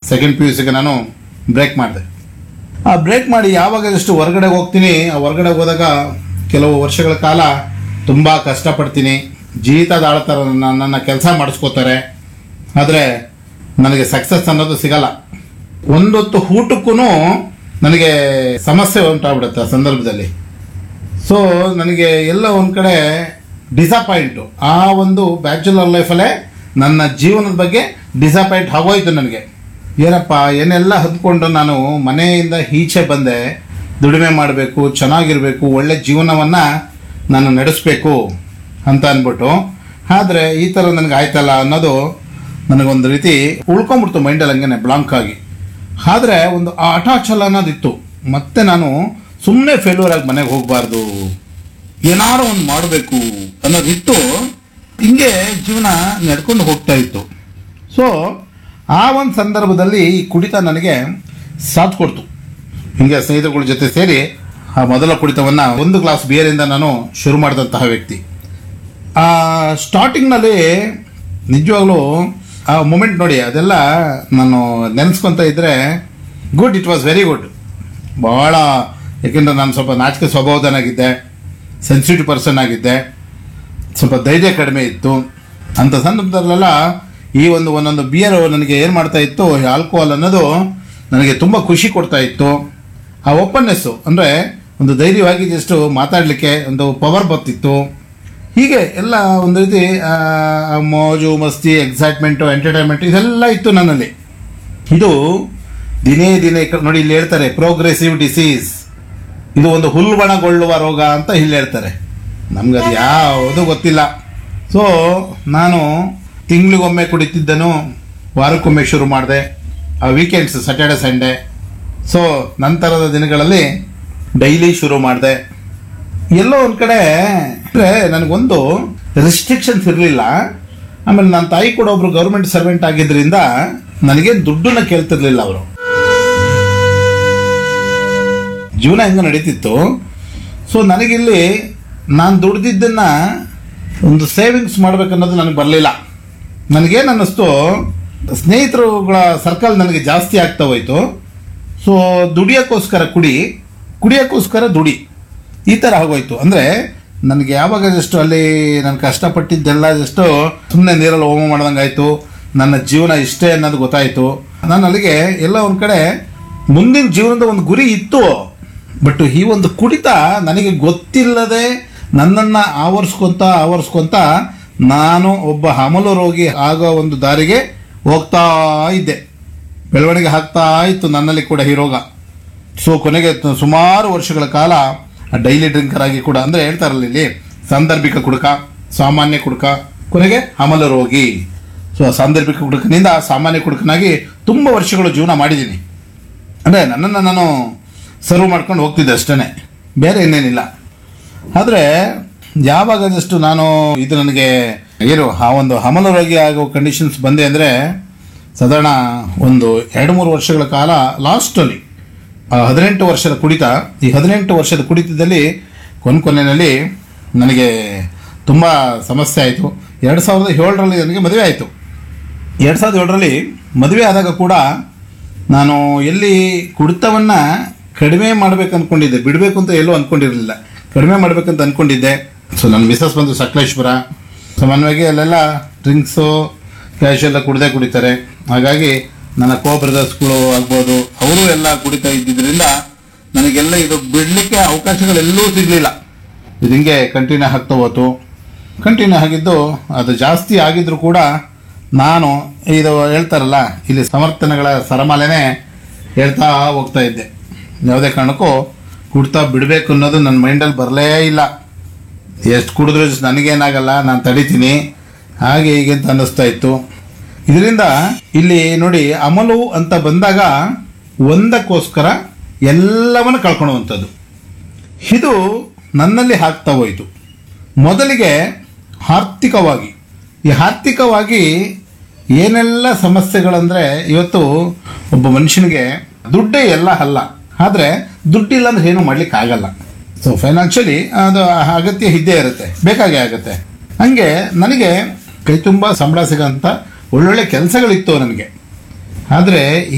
second P U ಸಿಗೆ ನಾನು break ಮಾಡಿದೆ ಆ ಬ್ರೇಕ್ ಮಾಡಿ ಯಾವಾಗ ಎಷ್ಟು ಹೊರಗಡೆ ಹೋಗ್ತೀನಿ ಆ ಹೊರಗಡೆ ಹೋದಾಗ ಕೆಲವು ವರ್ಷಗಳ ಕಾಲ ತುಂಬ ಕಷ್ಟಪಡ್ತೀನಿ ಜೀತದ ಆಳ್ತಾರ ನನ್ನ ನನ್ನ ಕೆಲಸ ಮಾಡಿಸ್ಕೋತಾರೆ ಆದರೆ ನನಗೆ ಸಕ್ಸಸ್ ಅನ್ನೋದು ಸಿಗಲ್ಲ ಒಂದೊತ್ತು ಊಟಕ್ಕೂ ನನಗೆ ಸಮಸ್ಯೆ ಉಂಟಾಗ್ಬಿಡುತ್ತೆ ಆ ಸಂದರ್ಭದಲ್ಲಿ ಸೊ ನನಗೆ ಎಲ್ಲ ಒಂದು ಕಡೆ ಡಿಸಪಾಯಿಂಟು ಆ ಒಂದು ಬ್ಯಾಚುಲರ್ ಲೈಫಲ್ಲೇ ನನ್ನ ಜೀವನದ ಬಗ್ಗೆ ಡಿಸಪಾಯಿಂಟ್ ಆಗೋಯ್ತು ನನಗೆ ಏನಪ್ಪ ಏನೆಲ್ಲ ಹದ್ಕೊಂಡು ನಾನು ಮನೆಯಿಂದ ಈಚೆ ಬಂದೆ ದುಡಿಮೆ ಮಾಡಬೇಕು ಚೆನ್ನಾಗಿರಬೇಕು ಒಳ್ಳೆ ಜೀವನವನ್ನು ನಾನು ನಡೆಸಬೇಕು ಅಂತ ಅಂದ್ಬಿಟ್ಟು ಆದರೆ ಈ ಥರ ನನಗೆ ಆಯ್ತಲ್ಲ ಅನ್ನೋದು ನನಗೊಂದು ರೀತಿ ಉಳ್ಕೊಂಬಿಡ್ತು ಮೈಂಡಲ್ಲಿ ಹಂಗೇನೆ ಬ್ಲಾಂಕ್ ಆಗಿ ಆದರೆ ಒಂದು ಆ ಹಠಾಚಲ ಅನ್ನೋದಿತ್ತು ಮತ್ತೆ ನಾನು ಸುಮ್ಮನೆ ಫೇಲ್ಯೂರ್ ಆಗಿ ಮನೆಗೆ ಹೋಗಬಾರ್ದು ಏನಾರು ಒಂದು ಮಾಡಬೇಕು ಅನ್ನೋದಿತ್ತು ಹಿಂಗೆ ಜೀವನ ನಡ್ಕೊಂಡು ಹೋಗ್ತಾ ಇತ್ತು ಸೊ ಆ ಒಂದು ಸಂದರ್ಭದಲ್ಲಿ ಈ ಕುಡಿತ ನನಗೆ ಸಾಥ್ ಕೊಡ್ತು ಹಿಂಗೆ ಸ್ನೇಹಿತರುಗಳ ಜೊತೆ ಸೇರಿ ಆ ಮೊದಲ ಕುಡಿತವನ್ನು ಒಂದು ಗ್ಲಾಸ್ ಬಿಯರಿಂದ ನಾನು ಶುರು ಮಾಡಿದಂತಹ ವ್ಯಕ್ತಿ ಆ ಸ್ಟಾರ್ಟಿಂಗ್ನಲ್ಲಿ ನಿಜವಾಗ್ಲೂ ಆ ಮೂಮೆಂಟ್ ನೋಡಿ ಅದೆಲ್ಲ ನಾನು ನೆನೆಸ್ಕೊತ ಇದ್ದರೆ good it was very good ಭಾಳ ಯಾಕೆಂದರೆ ನಾನು ಸ್ವಲ್ಪ ನಾಚಿಕೆ ಸ್ವಭಾವದನಾಗಿದ್ದೆ ಸೆನ್ಸಿಟಿವ್ ಪರ್ಸನ್ ಆಗಿದ್ದೆ ಸ್ವಲ್ಪ ಧೈರ್ಯ ಕಡಿಮೆ ಇತ್ತು ಅಂಥ ಸಂದರ್ಭದಲ್ಲೆಲ್ಲ ಈ ಒಂದು ಒಂದೊಂದು ಬಿಯರ್ ನನಗೆ ಏನು ಮಾಡ್ತಾ ಇತ್ತು ಆಲ್ಕೋಹಾಲ್ ಅನ್ನೋದು ನನಗೆ ತುಂಬ ಖುಷಿ ಕೊಡ್ತಾ ಇತ್ತು ಆ ಓಪನ್ನೆಸ್ಸು ಅಂದರೆ ಒಂದು ಧೈರ್ಯವಾಗಿ ಜಸ್ಟ್ ಮಾತಾಡಲಿಕ್ಕೆ ಒಂದು ಪವರ್ ಬರ್ತಿತ್ತು ಹೀಗೆ ಎಲ್ಲ ಒಂದು ರೀತಿ ಆ, ಆ ಮೋಜು ಮಸ್ತಿ ಎಕ್ಸೈಟ್ಮೆಂಟು ಎಂಟರ್ಟೈನ್ಮೆಂಟ್ ಇದೆಲ್ಲ ಇತ್ತು ನನ್ನಲ್ಲಿ ಇದು ದಿನೇ ದಿನೇ ಕ- ನೋಡಿ ಇಲ್ಲಿ ಹೇಳ್ತಾರೆ ಪ್ರೋಗ್ರೆಸಿವ್ ಡಿಸೀಸ್ ಇದು ಒಂದು ಹುಲ್ಬಣಗೊಳ್ಳುವ ರೋಗ ಅಂತ ಇಲ್ಲಿ ಹೇಳ್ತಾರೆ ನಮ್ಗೆ ಅದು ಯಾವುದು ಗೊತ್ತಿಲ್ಲ ಸೊ ನಾನು ತಿಂಗಳಿಗೊಮ್ಮೆ ಕುಡಿತಿದ್ದನು ವಾರಕ್ಕೊಮ್ಮೆ ಶುರು ಮಾಡಿದೆ ಆ ವೀಕೆಂಡ್ಸ್ ಸ್ಯಾಟರ್ಡೆ ಸಂಡೇ ಸೊ ನಂತರದ ದಿನಗಳಲ್ಲಿ ಡೈಲಿ ಶುರು ಮಾಡಿದೆ ಎಲ್ಲೋ ಒಂದು ಕಡೆ ಅಂದರೆ ನನಗೊಂದು ರೆಸ್ಟ್ರಿಕ್ಷನ್ಸ್ ಇರಲಿಲ್ಲ ಆಮೇಲೆ ನನ್ನ ತಾಯಿ ಕೂಡ ಒಬ್ರು ಗೌರ್ಮೆಂಟ್ ಸರ್ವೆಂಟ್ ಆಗಿದ್ದರಿಂದ ನನಗೇನು ದುಡ್ಡನ್ನ ಕೇಳ್ತಿರ್ಲಿಲ್ಲ ಅವರು ಜೀವನ ಹೆಂಗೆ ನಡೀತಿತ್ತು ಸೊ ನನಗಿಲ್ಲಿ ನಾನು ದುಡ್ದಿದ್ದನ್ನ ಒಂದು ಸೇವಿಂಗ್ಸ್ ಮಾಡ್ಬೇಕನ್ನೋದು ನನಗೆ ಬರಲಿಲ್ಲ ನನಗೇನು ಅನ್ನಿಸ್ತು ಸ್ನೇಹಿತರುಗಳ ಸರ್ಕಲ್ ನನಗೆ ಜಾಸ್ತಿ ಆಗ್ತಾ ಹೋಯ್ತು ಸೊ ದುಡಿಯೋಕ್ಕೋಸ್ಕರ ಕುಡಿ ಕುಡಿಯೋಕ್ಕೋಸ್ಕರ ದುಡಿ ಈ ಥರ ಆಗೋಯ್ತು ಅಂದರೆ ನನಗೆ ಯಾವಾಗ ಜಸ್ಟ್ ಅಲ್ಲಿ ನಾನು ಕಷ್ಟಪಟ್ಟಿದ್ದೆಲ್ಲ ಜಸ್ಟ್ ಸುಮ್ಮನೆ ನೀರಲ್ಲಿ ಹೋಮ ಮಾಡ್ದಂಗೆ ಆಯಿತು ನನ್ನ ಜೀವನ ಇಷ್ಟೇ ಅನ್ನೋದು ಗೊತ್ತಾಯಿತು ನಾನು ಅಲ್ಲಿಗೆ ಎಲ್ಲ ಒಂದು ಕಡೆ ಮುಂದಿನ ಜೀವನದ ಒಂದು ಗುರಿ ಇತ್ತು ಬಟ್ ಈ ಒಂದು ಕುಡಿತ ನನಗೆ ಗೊತ್ತಿಲ್ಲದೆ ನನ್ನನ್ನು ಆವರಿಸ್ಕೊಂತ ಆವರಿಸ್ಕೊಂತ ನಾನು ಒಬ್ಬ ಹಮಲು ರೋಗಿ ಆಗೋ ಒಂದು ದಾರಿಗೆ ಹೋಗ್ತಾ ಇದ್ದೆ ಬೆಳವಣಿಗೆ ಆಗ್ತಾ ಇತ್ತು ನನ್ನಲ್ಲಿ ಕೂಡ ಈ ರೋಗ ಸೊ ಕೊನೆಗೆ ತ- ಸುಮಾರು ವರ್ಷಗಳ ಕಾಲ ಡೈಲಿ ಡ್ರಿಂಕರ್ ಆಗಿ ಕೂಡ ಅಂದರೆ ಹೇಳ್ತಾರಲ್ಲ ಇಲ್ಲಿ ಸಾಂದರ್ಭಿಕ ಕುಡುಕ ಸಾಮಾನ್ಯ ಕುಡುಕ ಕೊನೆಗೆ ಅಮಲ ರೋಗಿ ಸೊ ಆ ಸಾಂದರ್ಭಿಕ ಕುಡುಕನಿಂದ ಸಾಮಾನ್ಯ ಕುಡುಕನಾಗಿ ತುಂಬ ವರ್ಷಗಳು ಜೀವನ ಮಾಡಿದ್ದೀನಿ ಅಂದರೆ ನನ್ನನ್ನು ನಾನು ಸರ್ವ್ ಮಾಡ್ಕೊಂಡು ಹೋಗ್ತಿದ್ದೆ ಅಷ್ಟೇ ಬೇರೆ ಇನ್ನೇನಿಲ್ಲ ಆದರೆ ಯಾವಾಗ ಜಸ್ಟ್ ನಾನು ಇದು ನನಗೆ ಏನು ಆ ಒಂದು ಹಮಲ ರೋಗಿ ಆಗೋ ಕಂಡೀಷನ್ಸ್ ಬಂದೆ ಅಂದರೆ ಸಾಧಾರಣ ಒಂದು ಎರಡು ಮೂರು ವರ್ಷಗಳ ಕಾಲ ಲಾಸ್ಟಲ್ಲಿ ಆ ಹದಿನೆಂಟು ವರ್ಷದ ಕುಡಿತ ಈ ಹದಿನೆಂಟು ವರ್ಷದ ಕುಡಿತದಲ್ಲಿ ಕೊನೆ ಕೊನೆಯಲ್ಲಿ ನನಗೆ ತುಂಬ ಸಮಸ್ಯೆ ಆಯಿತು ಎರಡು ಸಾವಿರದ ಏಳರಲ್ಲಿ ನನಗೆ ಮದುವೆ ಆಯಿತು ಎರಡು ಸಾವಿರದ ಏಳರಲ್ಲಿ ಮದುವೆ ಆದಾಗ ಕೂಡ ನಾನು ಎಲ್ಲಿ ಕುಡಿತವನ್ನು ಕಡಿಮೆ ಮಾಡಬೇಕು ಅಂದ್ಕೊಂಡಿದ್ದೆ ಬಿಡಬೇಕು ಅಂತ ಎಲ್ಲೂ ಅಂದ್ಕೊಂಡಿರಲಿಲ್ಲ ಕಡಿಮೆ ಮಾಡಬೇಕಂತ ಅಂದ್ಕೊಂಡಿದ್ದೆ ಸೊ ನನ್ನ ಮಿಸಸ್ ಬಂದು ಸಕಲೇಶ್ವರ ಸಾಮಾನ್ಯವಾಗಿ ಅಲ್ಲೆಲ್ಲ ಡ್ರಿಂಕ್ಸು ಕ್ಯಾಶ್ ಎಲ್ಲ ಕುಡ್ದೇ ಕುಡಿತಾರೆ ಹಾಗಾಗಿ ನನ್ನ ಕೋ ಬ್ರದರ್ಸ್ಗಳು ಆಗ್ಬೋದು ಅವರು ಎಲ್ಲ ಕುಡಿತಾ ಇದ್ದಿದ್ದರಿಂದ ನನಗೆಲ್ಲ ಇದು ಬಿಡಲಿಕ್ಕೆ ಅವಕಾಶಗಳೆಲ್ಲೂ ಸಿಗಲಿಲ್ಲ ಇದು ಹಿಂಗೆ ಕಂಟಿನ್ಯೂ ಆಗ್ತಾ ಹೋತು ಕಂಟಿನ್ಯೂ ಆಗಿದ್ದು ಅದು ಜಾಸ್ತಿ ಆಗಿದ್ರು ಕೂಡ ನಾನು ಇದು ಹೇಳ್ತಾರಲ್ಲ ಇಲ್ಲಿ ಸಮರ್ಥನೆಗಳ ಸರಮಾಲೆನೇ ಹೇಳ್ತಾ ಹೋಗ್ತಾ ಇದ್ದೆ ಯಾವುದೇ ಕಾರಣಕ್ಕೂ ಕುಡ್ತಾ ಬಿಡಬೇಕು ಅನ್ನೋದು ನನ್ನ ಮೈಂಡಲ್ಲಿ ಬರಲೇ ಇಲ್ಲ ಎಷ್ಟು ಕುಡಿದ್ರು ನನಗೇನಾಗಲ್ಲ ನಾನು ತಡಿತೀನಿ ಹಾಗೆ ಹೀಗೆ ಅಂತ ಅನ್ನಿಸ್ತಾ ಇತ್ತು ಇದರಿಂದ ಇಲ್ಲಿ ನೋಡಿ ಅಮಲು ಅಂತ ಬಂದಾಗ ಒಂದಕ್ಕೋಸ್ಕರ ಎಲ್ಲವನ್ನು ಕಳ್ಕೊಳ್ಳುವಂಥದ್ದು ಇದು ನನ್ನಲ್ಲಿ ಆಗ್ತಾ ಹೋಯಿತು ಮೊದಲಿಗೆ ಆರ್ಥಿಕವಾಗಿ ಈ ಆರ್ಥಿಕವಾಗಿ ಏನೆಲ್ಲ ಸಮಸ್ಯೆಗಳಂದರೆ ಇವತ್ತು ಒಬ್ಬ ಮನುಷ್ಯನಿಗೆ ದುಡ್ಡೇ ಎಲ್ಲ ಅಲ್ಲ ಆದರೆ ದುಡ್ಡಿಲ್ಲ ಅಂದ್ರೆ ಏನೂ ಮಾಡ್ಲಿಕ್ಕೆ ಆಗಲ್ಲ ಸೊ ಫೈನಾನ್ಷಿಯಲಿ ಅದು ಅಗತ್ಯ ಇದ್ದೇ ಇರುತ್ತೆ ಬೇಕಾಗೇ ಆಗುತ್ತೆ ಹಾಗೆ ನನಗೆ ಕೈ ತುಂಬ ಸಂಬಳ ಸಿಗೋಂಥ ಒಳ್ಳೊಳ್ಳೆ ಕೆಲಸಗಳಿತ್ತು ನನಗೆ ಆದರೆ